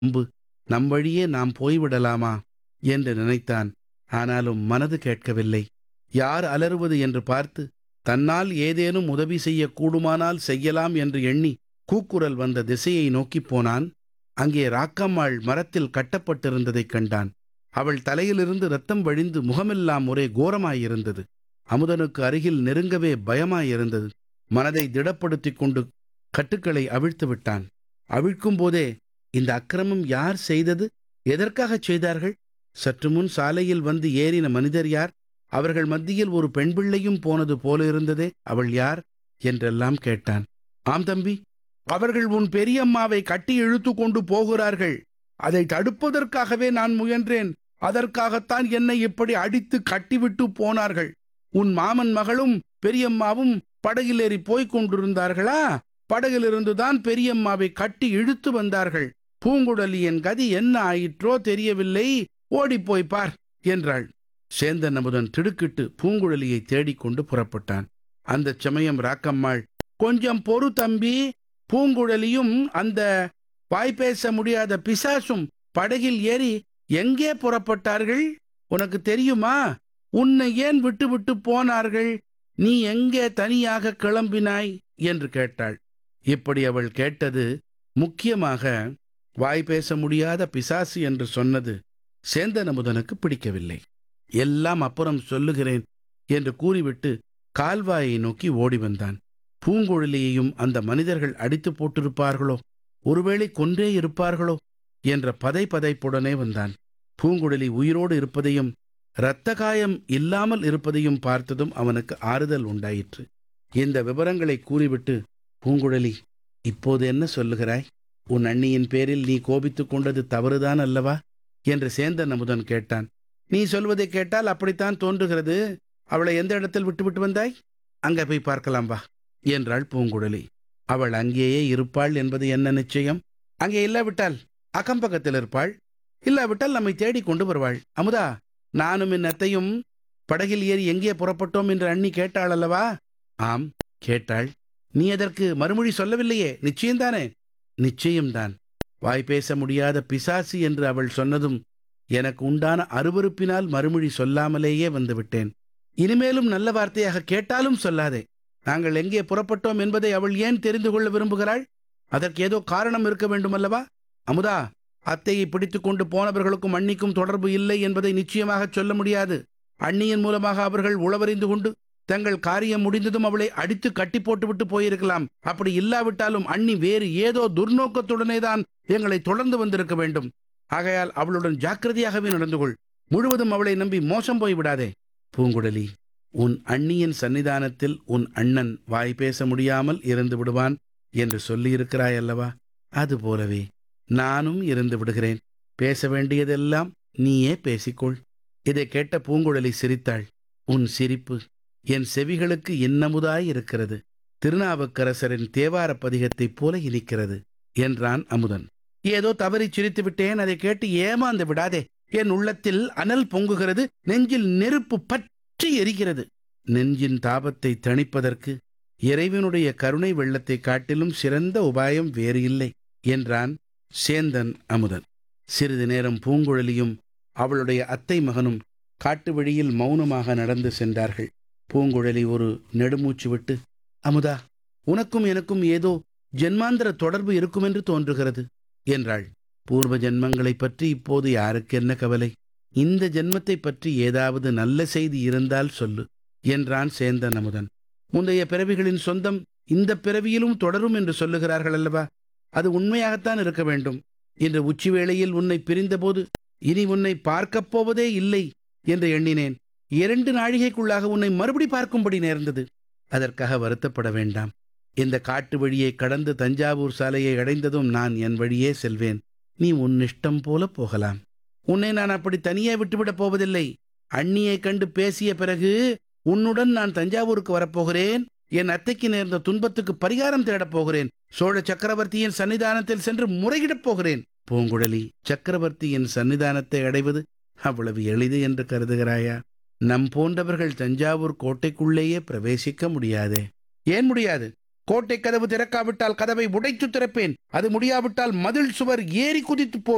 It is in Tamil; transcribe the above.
அம்பு நம் வழியே நாம் போய்விடலாமா என்று நினைத்தான் ஆனாலும் மனது கேட்கவில்லை யார் அலறுவது என்று பார்த்து தன்னால் ஏதேனும் உதவி செய்ய கூடுமானால் செய்யலாம் என்று எண்ணி கூக்குரல் வந்த திசையை நோக்கிப் போனான் அங்கே ராக்கம்மாள் மரத்தில் கட்டப்பட்டிருந்ததைக் கண்டான் அவள் தலையிலிருந்து ரத்தம் வழிந்து முகமெல்லாம் ஒரே கோரமாயிருந்தது அமுதனுக்கு அருகில் நெருங்கவே பயமாயிருந்தது மனதை திடப்படுத்திக் கொண்டு கட்டுக்களை அவிழ்த்து விட்டான் அவிழ்க்கும் போதே இந்த அக்கிரமம் யார் செய்தது எதற்காகச் செய்தார்கள் சற்று முன் சாலையில் வந்து ஏறின மனிதர் யார் அவர்கள் மத்தியில் ஒரு பெண் பிள்ளையும் போனது போல இருந்ததே அவள் யார் என்றெல்லாம் கேட்டான் ஆம் தம்பி அவர்கள் உன் பெரியம்மாவை கட்டி இழுத்து கொண்டு போகிறார்கள் அதை தடுப்பதற்காகவே நான் முயன்றேன் அதற்காகத்தான் என்னை இப்படி அடித்து கட்டிவிட்டு போனார்கள் உன் மாமன் மகளும் பெரியம்மாவும் படகில் ஏறி போய்க் கொண்டிருந்தார்களா படகிலிருந்துதான் பெரியம்மாவை கட்டி இழுத்து வந்தார்கள் பூங்குழலியின் கதி என்ன ஆயிற்றோ தெரியவில்லை ஓடிப்போய் பார் என்றாள் சேந்தன் அமுதன் திடுக்கிட்டு பூங்குழலியை தேடிக்கொண்டு புறப்பட்டான் அந்தச் சமயம் ராக்கம்மாள் கொஞ்சம் பொறு தம்பி பூங்குழலியும் அந்த வாய்ப்பேச முடியாத பிசாசும் படகில் ஏறி எங்கே புறப்பட்டார்கள் உனக்கு தெரியுமா உன்னை ஏன் விட்டு விட்டு போனார்கள் நீ எங்கே தனியாக கிளம்பினாய் என்று கேட்டாள் இப்படி அவள் கேட்டது முக்கியமாக வாய் பேச முடியாத பிசாசு என்று சொன்னது சேந்தனமுதனுக்கு பிடிக்கவில்லை எல்லாம் அப்புறம் சொல்லுகிறேன் என்று கூறிவிட்டு கால்வாயை நோக்கி ஓடி வந்தான் பூங்குழலியையும் அந்த மனிதர்கள் அடித்து போட்டிருப்பார்களோ ஒருவேளை கொன்றே இருப்பார்களோ என்ற பதை பதைப்புடனே வந்தான் பூங்குழலி உயிரோடு இருப்பதையும் இரத்த காயம் இல்லாமல் இருப்பதையும் பார்த்ததும் அவனுக்கு ஆறுதல் உண்டாயிற்று இந்த விவரங்களை கூறிவிட்டு பூங்குழலி இப்போது என்ன சொல்லுகிறாய் உன் அண்ணியின் பேரில் நீ கோபித்துக் கொண்டது தவறுதான் அல்லவா என்று சேந்தன் அமுதன் கேட்டான் நீ சொல்வதை கேட்டால் அப்படித்தான் தோன்றுகிறது அவளை எந்த இடத்தில் விட்டுவிட்டு வந்தாய் அங்கே போய் பார்க்கலாம் வா என்றாள் பூங்குழலி அவள் அங்கேயே இருப்பாள் என்பது என்ன நிச்சயம் அங்கே இல்லாவிட்டால் அக்கம்பக்கத்தில் இருப்பாள் இல்லாவிட்டால் நம்மை தேடி கொண்டு வருவாள் அமுதா நானும் என் அத்தையும் படகில் ஏறி எங்கே புறப்பட்டோம் என்று அண்ணி கேட்டாள் அல்லவா ஆம் கேட்டாள் நீ அதற்கு மறுமொழி சொல்லவில்லையே நிச்சயம்தானே நிச்சயம்தான் வாய் பேச முடியாத பிசாசு என்று அவள் சொன்னதும் எனக்கு உண்டான அருவருப்பினால் மறுமொழி சொல்லாமலேயே வந்துவிட்டேன் இனிமேலும் நல்ல வார்த்தையாக கேட்டாலும் சொல்லாதே நாங்கள் எங்கே புறப்பட்டோம் என்பதை அவள் ஏன் தெரிந்து கொள்ள விரும்புகிறாள் அதற்கு ஏதோ காரணம் இருக்க வேண்டுமல்லவா அமுதா அத்தையை பிடித்துக் கொண்டு போனவர்களுக்கும் அண்ணிக்கும் தொடர்பு இல்லை என்பதை நிச்சயமாக சொல்ல முடியாது அண்ணியின் மூலமாக அவர்கள் உளவறிந்து கொண்டு தங்கள் காரியம் முடிந்ததும் அவளை அடித்து கட்டி போட்டுவிட்டு போயிருக்கலாம் அப்படி இல்லாவிட்டாலும் அண்ணி வேறு ஏதோ துர்நோக்கத்துடனே தான் எங்களை தொடர்ந்து வந்திருக்க வேண்டும் ஆகையால் அவளுடன் ஜாக்கிரதையாகவே நடந்து கொள் முழுவதும் அவளை நம்பி மோசம் போய் விடாதே பூங்குழலி உன் அண்ணியின் சன்னிதானத்தில் உன் அண்ணன் வாய் பேச முடியாமல் இருந்து விடுவான் என்று சொல்லியிருக்கிறாய் அல்லவா அதுபோலவே நானும் இருந்து விடுகிறேன் பேச வேண்டியதெல்லாம் நீயே பேசிக்கொள் இதை கேட்ட பூங்குழலி சிரித்தாள் உன் சிரிப்பு என் செவிகளுக்கு இன்னமுதாய் இருக்கிறது திருநாவுக்கரசரின் தேவார பதிகத்தைப் போல இனிக்கிறது என்றான் அமுதன் ஏதோ தவறி சிரித்து விட்டேன் அதை கேட்டு ஏமாந்து விடாதே என் உள்ளத்தில் அனல் பொங்குகிறது நெஞ்சில் நெருப்பு பற்றி எரிகிறது நெஞ்சின் தாபத்தை தணிப்பதற்கு இறைவனுடைய கருணை வெள்ளத்தை காட்டிலும் சிறந்த உபாயம் வேறு இல்லை என்றான் சேந்தன் அமுதன் சிறிது நேரம் பூங்குழலியும் அவளுடைய அத்தை மகனும் காட்டு வழியில் மௌனமாக நடந்து சென்றார்கள் பூங்குழலி ஒரு நெடுமூச்சு விட்டு அமுதா உனக்கும் எனக்கும் ஏதோ ஜென்மாந்திர தொடர்பு இருக்குமென்று தோன்றுகிறது என்றாள் பூர்வ ஜென்மங்களைப் பற்றி இப்போது யாருக்கு என்ன கவலை இந்த ஜென்மத்தை பற்றி ஏதாவது நல்ல செய்தி இருந்தால் சொல்லு என்றான் சேந்தன் அமுதன் முந்தைய பிறவிகளின் சொந்தம் இந்த பிறவியிலும் தொடரும் என்று சொல்லுகிறார்கள் அல்லவா அது உண்மையாகத்தான் இருக்க வேண்டும் இன்று உச்சிவேளையில் உன்னை பிரிந்தபோது இனி உன்னை பார்க்கப் போவதே இல்லை என்று எண்ணினேன் இரண்டு நாழிகைக்குள்ளாக உன்னை மறுபடி பார்க்கும்படி நேர்ந்தது அதற்காக வருத்தப்பட வேண்டாம் இந்த காட்டு வழியை கடந்து தஞ்சாவூர் சாலையை அடைந்ததும் நான் என் வழியே செல்வேன் நீ உன் இஷ்டம் போல போகலாம் உன்னை நான் அப்படி தனியே விட்டுவிடப் போவதில்லை அண்ணியை கண்டு பேசிய பிறகு உன்னுடன் நான் தஞ்சாவூருக்கு வரப்போகிறேன் என் அத்தைக்கு நேர்ந்த துன்பத்துக்கு பரிகாரம் தேடப் போகிறேன் சோழ சக்கரவர்த்தியின் சன்னிதானத்தில் சென்று முறையிடப் போகிறேன் பூங்குழலி சக்கரவர்த்தியின் சன்னிதானத்தை அடைவது அவ்வளவு எளிது என்று கருதுகிறாயா நம் போன்றவர்கள் தஞ்சாவூர் கோட்டைக்குள்ளேயே பிரவேசிக்க முடியாதே ஏன் முடியாது கோட்டை கதவு திறக்காவிட்டால் கதவை உடைத்து திறப்பேன் அது முடியாவிட்டால் மதில் சுவர் ஏறி குதித்து போ